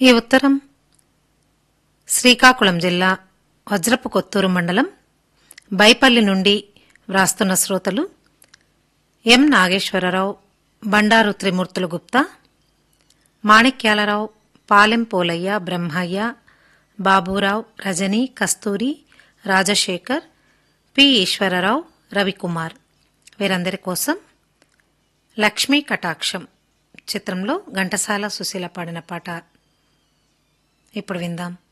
ఈ ఉత్తరం శ్రీకాకుళం జిల్లా వజ్రపు కొత్తూరు మండలం బైపల్లి నుండి వ్రాస్తున్న శ్రోతలు ఎం నాగేశ్వరరావు బండారు త్రిమూర్తులు గుప్తా మాణిక్యాలరావు పాలెం పోలయ్య బ్రహ్మయ్య బాబూరావు రజని కస్తూరి రాజశేఖర్ పి ఈశ్వరరావు రవికుమార్ వీరందరి కోసం లక్ష్మీ కటాక్షం చిత్రంలో ఘంటసాల సుశీల పాడిన పాట ఇప్పుడు విందాం